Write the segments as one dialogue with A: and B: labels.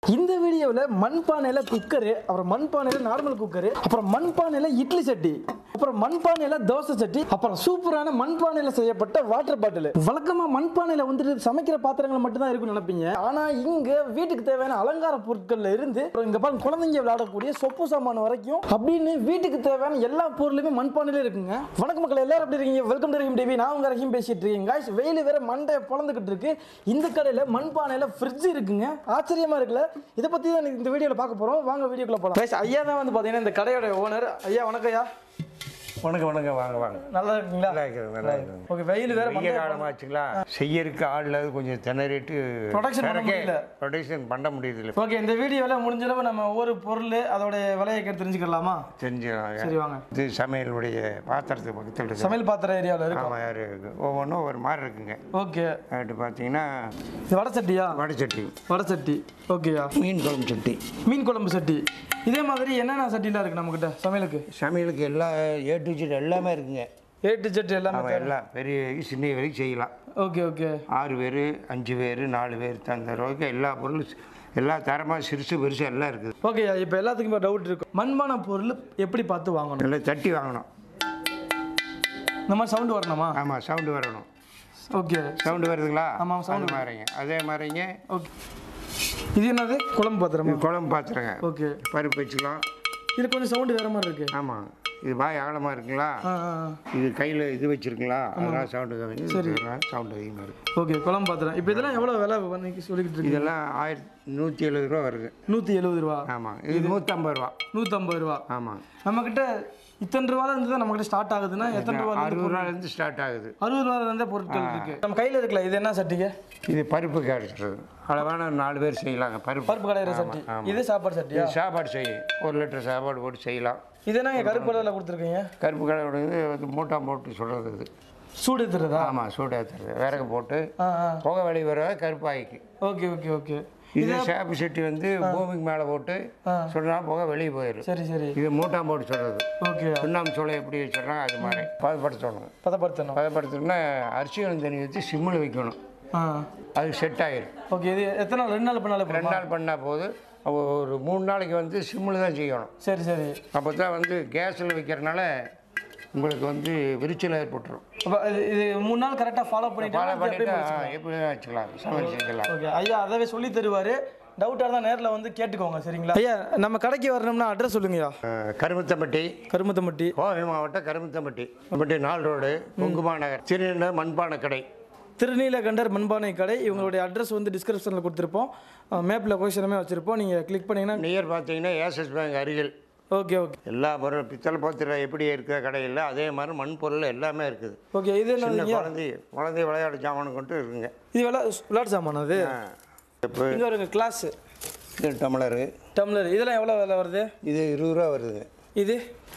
A: இந்த வீடியோவில் மண்பானையில் குக்கரு அப்புறம் மண்பானையில் நார்மல் குக்கரு அப்புறம் மண்பானையில் இட்லி சட்டி அப்புறம் மண்பானையில் தோசை சட்டி அப்புறம் சூப்பரான மண்பானையில் செய்யப்பட்ட வாட்டர் பாட்டில் வழக்கமாக மண்பானையில் வந்துட்டு சமைக்கிற பாத்திரங்கள் மட்டும்தான் இருக்கும்னு நினைப்பீங்க ஆனால் இங்கே வீட்டுக்கு தேவையான அலங்கார பொருட்கள்ல இருந்து அப்புறம் இங்கே பாருங்க குழந்தைங்க விளையாடக்கூடிய சொப்பு சாமான் வரைக்கும் அப்படின்னு வீட்டுக்கு தேவையான எல்லா பொருளுமே மண்பானையிலே இருக்குங்க வணக்கம் மக்கள் எல்லாரும் எப்படி இருக்கீங்க வெல்கம் டு ரஹீம் டிவி நான் உங்க ரஹீம் பேசிட்டு இருக்கேன் காய்ஸ் வெயில் வேற மண்டையை பொழந்துக்கிட்டு இருக்கு இந்த கடையில் மண்பானையில் ஃப்ரிட்ஜ் இருக்குங்க ஆச்சரியமா இருக்குல்ல இதை பத்தி தான் இன்னைக்கு இந்த வீடியோவில் பார்க்க போறோம் வாங்க வீடியோக்குள்ள போகலாம் காய்ஸ் ஐயா தான் வந்து பார்த்தீங்கன்னா இந்த கடையோட ஓனர் ஐயா வணக்கம் ஐயா
B: வணக்கம் வணக்கம் வாங்க வாங்க
A: நல்லா இருக்கீங்களா
B: நல்லா இருக்குது நல்லா இருக்குது
A: ஓகே வெயில் வேற
B: வெய்ய
A: மண்டையை
B: காலமாச்சுங்களா செய்யறதுக்கு ஆள் இல்லாத கொஞ்சம் திணறிட்டு
A: Production பண்ண முடியல.
B: ப்ரொடக்ஷன் பண்ண முடியுது
A: ஓகே இந்த வீடியோவில் முடிஞ்ச அளவு நம்ம ஒவ்வொரு பொருள் அதோட விலையை கேட்டு தெரிஞ்சுக்கலாமா
B: தெரிஞ்சுக்கலாம்
A: சரி வாங்க
B: இது சமையலுடைய பாத்திரத்துக்கு பக்கத்தில் இருக்கு
A: சமையல் பாத்திர ஏரியாவில் இருக்கு
B: ஆமாம் யார் இருக்கு ஒவ்வொன்றும் ஒரு மாதிரி இருக்குங்க
A: ஓகே
B: அடுத்து பார்த்தீங்கன்னா
A: இது வடை சட்டியா
B: வடை சட்டி
A: வடை சட்டி ஓகேயா
B: மீன் குழம்பு சட்டி
A: மீன் குழம்பு சட்டி இதே மாதிரி என்னென்ன சட்டிலாம் இருக்கு நம்மக்கிட்ட சமையலுக்கு
B: சமையலுக்கு எல்லா ஏ டு ஜெட் எல்லாமே இருக்குங்க
A: ஏட்டு சட்டி எல்லாமே
B: ஆமாம் எல்லாம் பெரிய வரைக்கும் சின்ன வரைக்கும் செய்யலாம்
A: ஓகே ஓகே
B: ஆறு பேர் அஞ்சு பேர் நாலு பேர் தகுந்த அளவுக்கு எல்லா பொருளும் எல்லா தரமாக சிறுசு பெருசு எல்லாம் இருக்குது
A: ஓகேயா இப்போ எல்லாத்துக்குமே டவுட் இருக்கும் மண்பான பொருள் எப்படி பார்த்து வாங்கணும்
B: நல்லா தட்டி வாங்கணும்
A: இந்த மாதிரி சவுண்டு வரணுமா
B: ஆமாம் சவுண்டு வரணும்
A: ஓகே
B: சவுண்டு வருதுங்களா
A: ஆமாம், sound
B: அது மாதிரிங்க அதே மாதிரிங்க
A: ஓகே இது என்னது குழம்பு பாத்திரமா
B: இது குழம்பு பாத்திரங்க
A: ஓகே
B: பருப்பு வச்சுக்கலாம்
A: இது கொஞ்சம் சவுண்டு வேற மாதிரி இருக்கு
B: ஆமாம் இது வாய் அகலமாக இருக்குங்களா
A: ஆ ஆ
B: இது கையில் இது வச்சுருக்குங்களா அதெல்லாம் சவுண்டு கம்மி இதெல்லாம் சவுண்டு அதிகமாக இருக்குது
A: ஓகே குழம்பு பாத்திரம் இப்போ இதெல்லாம் எவ்வளோ விலை வந்து சொல்லிக்கிட்டு இருக்கு
B: இதெல்லாம் ஆயிரத்தி நூற்றி எழுபது ரூபா வருது
A: நூற்றி எழுபது ரூபா
B: ஆமாம் இது நூற்றம்பது ரூபா
A: நூற்றம்பது ரூபா
B: ஆமாம்
A: நம்மக்கிட்ட இத்தனை ரூபால இருந்து தான் நம்மக்கிட்ட ஸ்டார்ட் ஆகுதுன்னா எத்தனை ரூபா
B: அறுபது ரூபாலேருந்து ஸ்டார்ட் ஆகுது
A: அறுபது ரூபால இருந்தே பொருட்கள் இருக்கு நம்ம கையில் இருக்குல்ல இது என்ன சட்டிங்க
B: இது பருப்பு கிடைச்சிது அளவான ஒரு நாலு பேர் செய்யலாங்க பருப்பு
A: பருப்பு கடையிற சட்டி இது சாப்பாடு சட்டியா
B: இது சாப்பாடு செய்யும் ஒரு லிட்டர் சாப்பாடு போட்டு செய்யலாம்
A: இது என்னங்க கருப்பு கலரில் கொடுத்துருக்கீங்க
B: கருப்பு கடையோட இது வந்து மூட்டா போட்டு சொல்கிறது இது
A: சூடு எடுத்துறதா
B: ஆமாம் சூடாத்துறது விறகு போட்டு
A: ஆ ஆ
B: புகை வெளி வர கருப்பாய்க்கு
A: ஓகே ஓகே ஓகே
B: இது சேப்பு செட்டி வந்து பூமிக்கு மேலே போட்டு
A: ஆ.
B: சொன்னா புகை வெளியே போயிடும்
A: சரி சரி
B: இது மூட்டா போட்டு சொல்கிறது
A: ஓகே
B: சுண்ணாம்பு சோளை எப்படி வச்சிடறாங்க அது மாதிரி பதப்படுத்தணும்
A: பதப்படுத்தணும்
B: பதப்படுத்தணும்னா அரிசி வந்து தண்ணி வச்சு சிம்மில் வைக்கணும்
A: ஆ
B: அது செட் ஆயிடும்
A: ஓகே இது எத்தனை நாள் ரெண்டு நாள் பண்ணாலும்
B: ரெண்டு நாள் பண்ணால் போது ஒரு மூணு நாளைக்கு வந்து சிம்மில் தான் செய்யணும்
A: சரி சரி
B: அப்போ தான் வந்து கேஸில் வைக்கிறனால உங்களுக்கு வந்து விரிச்சல் ஏற்பட்டுரும்
A: அப்போ இது இது மூணு நாள் கரெக்டாக ஃபாலோ
B: ஃபாலோ
A: பண்ணிட்டு
B: பண்ணிவிட்டு எப்படி வச்சுக்கலாம் சமையல் செஞ்சுக்கலாம்
A: ஓகே ஐயா அதவே சொல்லி தருவார் டவுட்டாக இருந்தால் நேரில் வந்து கேட்டுக்கோங்க சரிங்களா ஐயா நம்ம கடைக்கு வரணும்னா அட்ரஸ் சொல்லுங்கய்யா
B: அஹ், கருமத்தம்பட்டி
A: கருமத்தம்பட்டி
B: கோவை மாவட்டம் கருமத்தம்பட்டி கருமத்தம்பட்டி நாள் ரோடு குங்குமா நகர் திருநெல்வேலி மண்பான கடை
A: திருநீலகண்டர் மண்பானை கடை இவங்களுடைய அட்ரஸ் வந்து டிஸ்கிரிப்ஷனில் கொடுத்துருப்போம் மேப்பில் லொகேஷனுமே வச்சுருப்போம் நீங்கள் கிளிக் பண்ணிங்கன்னா
B: நியர் பார்த்தீங்கன்னா ஏசஸ் பேங்க் அருகில்
A: ஓகே ஓகே
B: எல்லா பொருள் பித்தளை பாத்திரம் எப்படி இருக்கிற கடையில் அதே மாதிரி மண் பொருள் எல்லாமே இருக்குது
A: ஓகே இது
B: சின்ன
A: என்ன
B: குழந்தை குழந்தை விளையாட்டு ஜாமான் கொண்டு இருக்குங்க
A: இது விளா விளையாட்டு சாமான் அது
B: ஆ. இப்போ
A: இங்கே வருங்க கிளாஸு
B: இது டம்ளரு
A: டம்ளர் இதெல்லாம் எவ்வளோ விலை வருது
B: இது இருபது ரூபா வருதுங்க
A: இது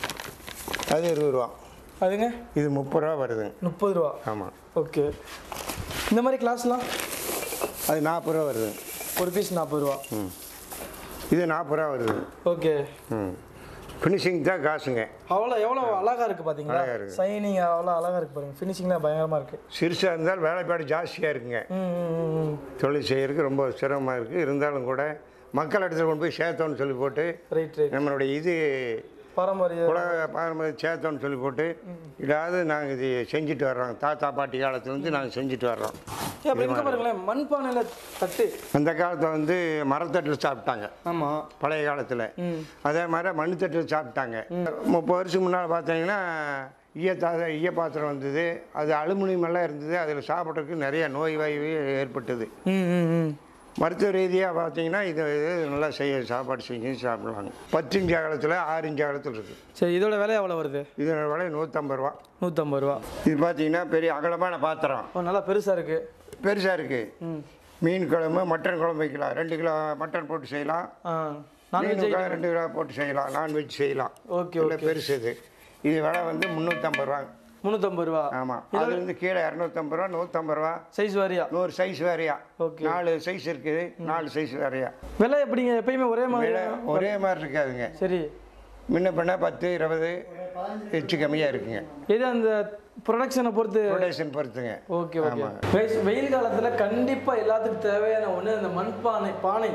B: அது இருபது ரூபா
A: அதுங்க
B: இது முப்பது ரூபா வருதுங்க
A: முப்பது ரூபா
B: ஆமாம்
A: ஓகே இந்த மாதிரி கிளாஸ்லாம்
B: அது நாற்பது ரூபா வருது
A: ஒரு பீஸ் நாற்பது ரூபா
B: ம் இது நாற்பது ரூபா வருது
A: ஓகே
B: ம் ஃபினிஷிங் தான் காசுங்க
A: அவ்வளோ எவ்வளோ அழகா இருக்கு பாத்தீங்களா
B: அழகா இருக்கு.
A: சைனிங் அவ்வளோ அழகா இருக்கு பாருங்க ஃபினிஷிங்லாம் பயங்கரமா இருக்கு
B: சிறுசாக இருந்தால் வேலைப்பாடு ஜாஸ்தியாக இருக்குங்க
A: ம், ம், ம், ம்.
B: தொழில் செய்யறதுக்கு ரொம்ப சிரமமாக இருக்குது இருந்தாலும் கூட மக்கள் இடத்துல கொண்டு போய் சேர்த்தோன்னு சொல்லி போட்டு
A: ரைட் ரைட்
B: நம்மளுடைய இது
A: பாரம்பரிய
B: உலக பாரம்பரிய சேர்த்தோன்னு சொல்லி போட்டு இதாவது நாங்கள் இது செஞ்சுட்டு வர்றோம் தாத்தா பாட்டி காலத்துலேருந்து நாங்கள் செஞ்சுட்டு வர்றோம்
A: ஏன் அப்ப இங்க பாருங்களேன் மண்பானையில தட்டு
B: அந்த காலத்தில் வந்து மரத்தட்டில் சாப்பிட்டாங்க
A: ஆமா
B: பழைய காலத்தில்
A: ம்
B: அதே மாதிரி மண்ணுத்தட்டில் சாப்பிட்டாங்க முப்பது வருஷம் முன்னால் பார்த்தீங்கன்னா ஈய தா ஈய பாத்திரம் வந்தது அது அலுமினியம் எல்லாம் இருந்தது அதில் சாப்பிட்றதுக்கு நிறைய நோய் வாய்வு ஏற்பட்டது
A: ம் ம் ம்
B: மருத்துவ ரீதியாக பார்த்தீங்கன்னா இது இது நல்லா செய்ய சாப்பாடு செஞ்சு சாப்பிடுவாங்க பத்து இன்ச்சு அகலத்தில் ஆறு இன்ச்சு அகலத்தில் இருக்குது
A: சரி இதோட விலை எவ்வளோ வருது
B: இதோட விலை நூற்றம்பது ரூபா
A: நூற்றம்பது ரூபா
B: இது பார்த்தீங்கன்னா பெரிய அகலமான பாத்திரம்
A: ஓ நல்லா பெருசா இருக்கு
B: பெருசாக இருக்குது
A: ம்
B: மீன் குழம்பு மட்டன் குழம்பு வைக்கலாம் ரெண்டு கிலோ மட்டன் போட்டு செய்யலாம்
A: ஆ
B: மீன்
A: நான்வெஜ்
B: கிலோ ரெண்டு கிலோ போட்டு செய்யலாம் நான்வெஜ் செய்யலாம்
A: ஓகே
B: இல்லை பெருசு இது இது விலை வந்து முந்நூற்றம்பது ரூபா
A: முந்நூற்றம்பது ரூபா
B: ஆமாம் அதுலேருந்து கீழே இரநூத்தம்பது ரூபா நூற்றம்பது ரூபா
A: சைஸ் வாரியா
B: நூறு சைஸ் வேறையா
A: Okay.
B: நாலு சைஸ் இருக்குது நாலு சைஸ் வேறையா
A: விலை எப்படிங்க எப்பயுமே ஒரே மாதிரி
B: விலை ஒரே மாதிரி இருக்காதுங்க
A: சரி
B: முன்ன பண்ண பத்து இருபது ஹெச்சு கம்மியாக இருக்குங்க
A: இது அந்த ப்ரொடக்ஷனை பொறுத்து
B: ரொட்டேஷன் பொறுத்துங்க
A: ஓகே ஓகே வெயில் காலத்தில் கண்டிப்பாக எல்லாத்துக்கும் தேவையான ஒன்று இந்த மண்பானை பானை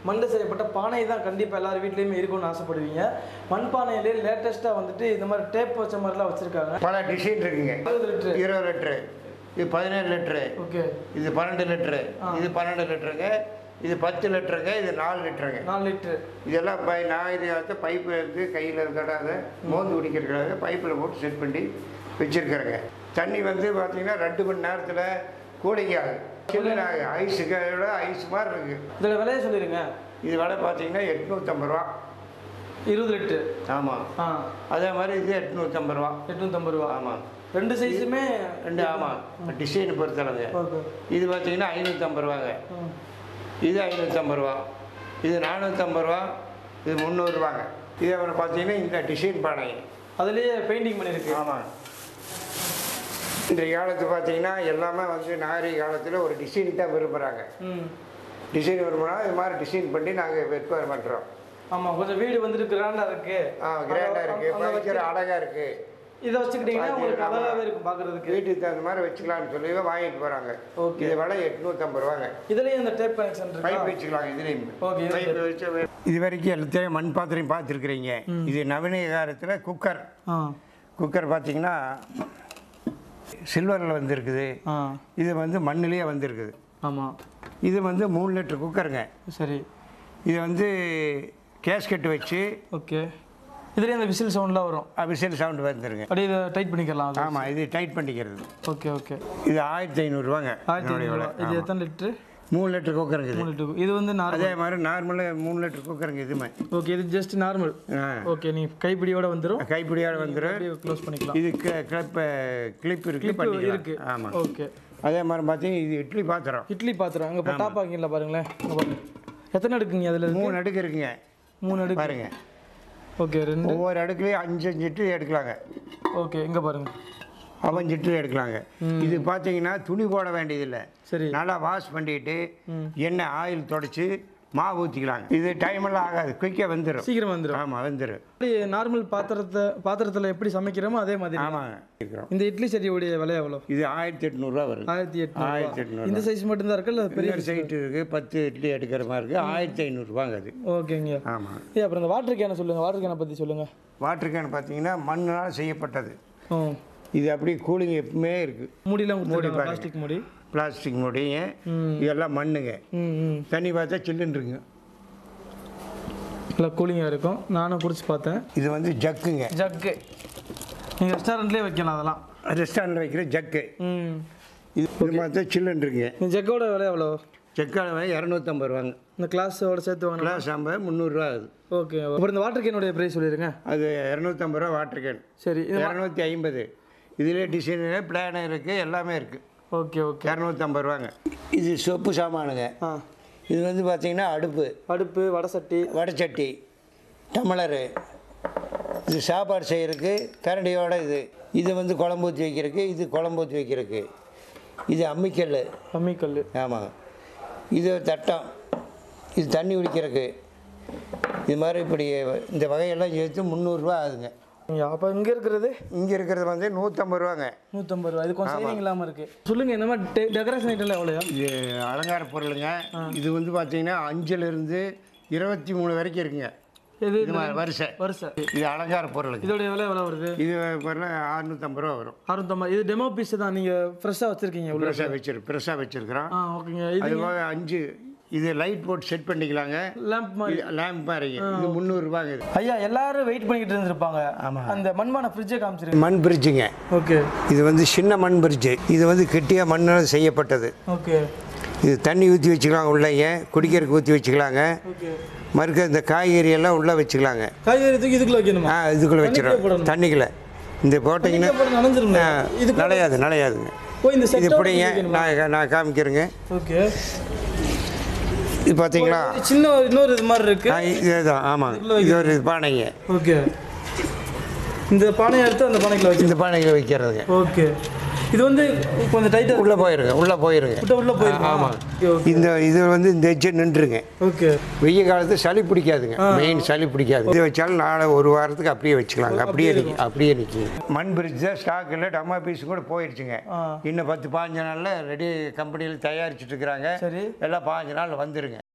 A: மண்ணில் செய்யப்பட்ட பானை தான் கண்டிப்பாக எல்லார் வீட்லேயுமே இருக்கும்னு ஆசைப்படுவீங்க மண்பானையிலே லேட்டஸ்ட்டாக வந்துட்டு இந்த மாதிரி டேப் வச்ச மாதிரிலாம் வச்சுருக்காங்க
B: பல டிசைன் இருக்குங்க
A: இருபது லிட்டரு
B: இருபது லிட்ரு இது பதினேழு லிட்ரு
A: ஓகே
B: இது பன்னெண்டு லிட்ரு இது பன்னெண்டு லிட்டருங்க இது பத்து லிட்டருங்க இது நாலு லிட்டருங்க
A: நாலு லிட்டரு
B: இதெல்லாம் பை நாகரிக காலத்து பைப்பு இருந்து கையில் இருக்காத மோந்து குடிக்கிறதுக்காக பைப்பில் போட்டு செட் பண்ணி வச்சுருக்கிறேங்க தண்ணி வந்து பார்த்தீங்கன்னா ரெண்டு மணி நேரத்தில் கூலிங் ஆகும் சில்லுனாக ஐஸுக்கு விட ஐஸ் மாதிரி இருக்குது
A: இதில் விலையை சொல்லிடுங்க
B: இது விலை பார்த்தீங்கன்னா எட்நூற்றம்பது ரூபா
A: இருபது லிட்டரு
B: ஆமாம்
A: ஆ
B: அதே மாதிரி இது எட்நூற்றம்பது ரூபா
A: எட்நூற்றம்பது ரூபா
B: ஆமாம்
A: ரெண்டு சைஸுமே
B: ரெண்டு ஆமாம் டிசைன் பொறுத்தளவுங்க
A: ஓகே
B: இது பார்த்தீங்கன்னா ஐநூற்றம்பது ரூபாங்க
A: ம்
B: இது ஐநூற்றம்பது ரூபா இது நானூற்றம்பது ரூபா இது முந்நூறுரூவாங்க இது அப்புறம் பார்த்தீங்கன்னா இந்த டிசைன் பானை
A: அதுலேயே பெயிண்டிங் பண்ணியிருக்கு
B: ஆமாம் இன்றைய காலத்து பார்த்தீங்கன்னா எல்லாமே வந்து நாகரிக காலத்தில் ஒரு டிசைன் தான் விரும்புகிறாங்க
A: ம்
B: டிசைன் விரும்புனா இது மாதிரி டிசைன் பண்ணி நாங்கள் விற்பனை பண்ணுறோம்
A: ஆமாம் கொஞ்சம் வீடு வந்துட்டு கிராண்டாக இருக்கு
B: ஆ கிராண்டாக இருக்குது
A: அங்க
B: ஃபர்னிச்சர்
A: வச்சு-
B: அழகாக இருக்குது
A: இதை வச்சுக்கிட்டீங்கன்னா உங்களுக்கு
B: ஆமா.
A: அழகாகவே இருக்கும் பார்க்கறதுக்கு
B: வீட்டுக்கு தகுந்த மாதிரி வச்சுக்கலாம்னு சொல்லி வாங்கிட்டு போகிறாங்க
A: Okay.
B: இது விலை எட்நூற்றம்பது ரூபாங்க
A: இதுலேயும் இந்த டேப் கனெக்ஷன் இருக்கா
B: பைப் வச்சுக்கலாம் இதுலேயும்
A: Okay, இது
B: பைப் வச்சு இது வரைக்கும் எல்லாத்தையும் மண் பாத்திரம் பார்த்துருக்குறீங்க இது நவீன காலத்தில் குக்கர்
A: ஆ
B: குக்கர் பார்த்தீங்கன்னா சில்வரில் வந்திருக்குது
A: ஆ
B: இது வந்து மண்ணிலேயே வந்திருக்குது
A: ஆமாம்
B: இது வந்து மூணு லிட்டர் குக்கருங்க
A: சரி
B: இது வந்து கேஸ்கெட் வச்சு
A: ஓகே இதுலேயே அந்த விசில் சவுண்ட்லாம் வரும்
B: விசில் சவுண்ட் வந்துருங்க
A: அப்படியே இதை டைட் பண்ணிக்கலாம் அது
B: ஆமாம் இது டைட் பண்ணிக்கிறது
A: ஓகே ஓகே
B: இது ஆயிரத்தி ஐநூறுரூவாங்க
A: ஆயிரத்தி ஐநூறுரூவா இது எத்தனை லிட்ரு
B: மூணு லிட்டர் குக்கருங்க இது
A: மூணு லிட்டர் இது வந்து நார்மல்
B: அதே மாதிரி நார்மலாக மூணு லிட்டர் குக்கருங்க இதுமே
A: ஓகே இது ஜஸ்ட் நார்மல்
B: ஆ
A: ஓகே நீ கைப்பிடியோட வந்துடும்
B: கைப்பிடியோட வந்துடும்
A: அப்படியே க்ளோஸ் பண்ணிக்கலாம்
B: இது கிளிப் கிளிப் இருக்கு
A: கிளிப்பு
B: பண்ணிக்கலாம்
A: இருக்கு
B: ஆமாம்
A: ஓகே
B: அதே மாதிரி பார்த்தீங்கன்னா இது இட்லி பாத்திரம்
A: இட்லி பாத்திரம் அங்கே இப்போ டாப் ஆக்கிங்களா பாருங்களேன் இங்க பாருங்க எத்தனை அடுக்குங்க அதில் இருக்கு
B: மூணு அடுக்கு இருக்குங்க
A: மூணு அடுக்கு
B: பாருங்க
A: ஓகே ரெண்டு
B: ஒவ்வொரு அடுக்குலையும் அஞ்சு அஞ்சு இட்லி எடுக்கலாங்க
A: ஓகே இங்கே பாருங்க
B: அவஞ்சு இட்லி எடுக்கலாங்க இது பார்த்தீங்கன்னா துணி போட வேண்டியதில்லை
A: சரி
B: நல்லா வாஷ் பண்ணிட்டு
A: ம்.
B: எண்ணெய் ஆயில் தொடச்சி மாவு ஊற்றிக்கலாங்க இது டைம் எல்லாம் ஆகாது குயிக்காக வெந்துடும்
A: சீக்கிரம் வந்துடும்
B: ஆமாம் வெந்துடும்
A: எப்படி நார்மல் பாத்திரத்தை பாத்திரத்தில் எப்படி சமைக்கிறோமோ அதே மாதிரி
B: ஆமாங்க இருக்கிறோம்
A: இந்த இட்லி சட்டியோடைய விலை எவ்வளோ
B: இது ஆயிரத்தி எட்நூறுரூவா வருது
A: ஆயிரத்தி எட்நூறு
B: ஆயிரத்தி எட்நூறு
A: இந்த சைஸ் மட்டும்தான் இருக்கா இல்லை பெரிய
B: பெரிய சைட்டு இருக்குது பத்து இட்லி எடுக்கிற மாதிரி இருக்குது ஆயிரத்தி ஐநூறுரூவாங்க அது
A: ஓகேங்க
B: ஆமாம்
A: ஏ அப்புறம் இந்த வாட்டர் கேனை சொல்லுங்கள் வாட்டர் கேனை பற்றி சொல்லுங்கள்
B: வாட்டர் கேன் பார்த்தீங்கன்னா மண்ணால் செய்யப்பட்டது
A: ஓ
B: இது அப்படியே கூலிங் எப்பவுமே இருக்குது
A: மூடிலாம் கொடுத்துருக்காங்க
B: பாருங்க.
A: பிளாஸ்டிக் மூடி
B: பிளாஸ்டிக் மூடிங்க
A: ம்
B: இதெல்லாம் மண்ணுங்க
A: ம் ம்
B: தண்ணி பார்த்தா சில்லுன்னு இருக்குங்க
A: நல்லா கூலிங்காக இருக்கும் நானும் குடிச்சு பார்த்தேன்
B: இது வந்து ஜக்குங்க
A: ஜக்கு நீங்கள் ரெஸ்டாரண்ட்லேயே வைக்கலாம் அதெல்லாம்
B: ரெஸ்டாரண்ட்டில் வைக்கிற ஜக்கு
A: ம்
B: இது இது பார்த்தா சில்லுன்னு இருக்குங்க
A: இந்த ஜக்கோட விலை எவ்வளோ
B: ஜக்கால விலை இரநூத்தம்பது ரூபாங்க
A: இந்த கிளாஸோட சேர்த்து வாங்கினா
B: கிளாஸ் ஐம்பது முந்நூறுரூவா ஆகுது
A: ஓகே அப்புறம் இந்த வாட்டர் கேனுடைய ப்ரைஸ் சொல்லிடுங்க
B: அது இரநூத்தம்பது ரூபா வாட்டர் கேன்
A: சரி இது
B: இரநூத்தி ஐம்பது இதிலே டிசைனு பிளான் இருக்குது எல்லாமே இருக்குது
A: ஓகே ஓகே
B: இரநூத்தம்பது ரூபாங்க இது சொப்பு சாமானுங்க
A: ஆ
B: இது வந்து பார்த்தீங்கன்னா அடுப்பு
A: அடுப்பு வடை சட்டி
B: வடைச்சட்டி டம்ளரு இது சாப்பாடு செய்கிறதுக்கு கரண்டியோட இது இது வந்து குழம்பு ஊற்றி வைக்கிறதுக்கு இது குழம்பு ஊற்றி வைக்கிறதுக்கு இது அம்மிக்கல்
A: அம்மிக்கல்
B: ஆமாங்க இது தட்டம் இது தண்ணி குடிக்கிறதுக்கு இது மாதிரி இப்படி இந்த வகையெல்லாம் சேர்த்து முந்நூறுரூவா ஆகுதுங்க
A: அப்போ இங்கே இருக்கிறது
B: இங்கே இருக்கிறது வந்து நூற்றம்பது ரூபாங்க
A: நூற்றம்பது ரூபா இது கொஞ்சம் சேவிங் இல்லாமல் இருக்குது சொல்லுங்கள் இந்த மாதிரி டெக்கரேஷன் ஐட்டம்லாம் எவ்வளோயா
B: இது அலங்கார பொருளுங்க இது வந்து பார்த்தீங்கன்னா அஞ்சுலேருந்து இருபத்தி மூணு வரைக்கும் இருக்குங்க
A: இது
B: இது மாதிரி வரிசை
A: வருஷம்
B: இது அலங்கார பொருளுங்க
A: இதோடைய விலை எவ்வளோ வருது
B: இது பொருள் அறுநூத்தம்பது ரூபா வரும்
A: அறுநூத்தம்பது இது டெமோ பீஸ் தான் நீங்கள் ஃப்ரெஷ்ஷாக வச்சுருக்கீங்க உள்ள
B: பெருசாக வச்சிரு பெருசாக வச்சுருக்குறோம்
A: ஆ ஓகேங்க இது
B: அது போக அஞ்சு இது லைட் போட்டு செட் பண்ணிக்கலாங்க
A: லேம்ப் மாதிரி
B: லேம்ப் மாதிரிங்க இது முந்நூறுரூபாங்க இது
A: ஐயா எல்லாரும் வெயிட் பண்ணிக்கிட்டு இருந்திருப்பாங்க அந்த மண்பானை ஃப்ரிட்ஜை காமிச்சிருங்க
B: மண் பிரிட்ஜுங்க
A: ஓகே
B: இது வந்து சின்ன மண் பிரிட்ஜு இது வந்து கெட்டியாக மண்ணால் செய்யப்பட்டது
A: ஓகே
B: இது தண்ணி ஊற்றி வச்சுக்கலாம் உள்ளேங்க குடிக்கிறதுக்கு ஊற்றி வச்சுக்கலாங்க
A: ஓகே
B: மறுக்க இந்த காய்கறி எல்லாம் உள்ளே வச்சுக்கலாங்க
A: காய்கறி தூக்கி இதுக்குள்ள வைக்கணுமா
B: ஆ இதுக்குள்ளே
A: தண்ணிக்குள்ள
B: வச்சிடும்
A: போடணும்.
B: தண்ணிக்குள்ள இந்த போட்டிங்கன்னா
A: அப்புறம் நனைஞ்சிரும்
B: ஆ,
A: இது
B: நனையாது நனையாதுங்க
A: ஓ இந்த
B: இது
A: செட்
B: இப்படிங்க நான் நான் காமிக்கிறேங்க
A: ஓகே
B: இது பார்த்தீங்களா
A: சின்ன ஒரு இன்னொரு இது மாதிரி இருக்கு
B: ஆ, இதுதான் ஆமாங்க இது ஒரு பானைங்க
A: ஓகே இந்த பானையை எடுத்து அந்த பானைக்குள்ள வைக்கணும்
B: இந்த பானைகளை வைக்கிறதுங்க
A: ஓகே இது வந்து கொஞ்சம் டைட்டாக
B: உள்ளே போயிருங்க உள்ளே போயிருங்க
A: விட்ட உள்ள போயிருமா
B: ஆமாம்
A: ஓகே ஓகே
B: இந்த இது வந்து இந்த எஜ்ஜு நின்றுங்க
A: ஓகே
B: வெய்ய காலத்து சளி பிடிக்காதுங்க மெயின் சளி பிடிக்காது இது வச்சாலும் நாளை ஒரு வாரத்துக்கு அப்படியே வச்சுக்கலாங்க அப்படியே நிற்கி அப்படியே நிற்கி மண் பிரிட்ஜ் தான் ஸ்டாக் இல்லை டம்மா பீஸ் கூட போயிடுச்சுங்க
A: ஆ
B: இன்னும் பத்து பாஞ்சு நாளில் ரெடி கம்பெனியில் தயாரிச்சுட்டு இருக்கிறாங்க
A: சரி
B: எல்லாம் பாஞ்சு நாள் வந்துருங்க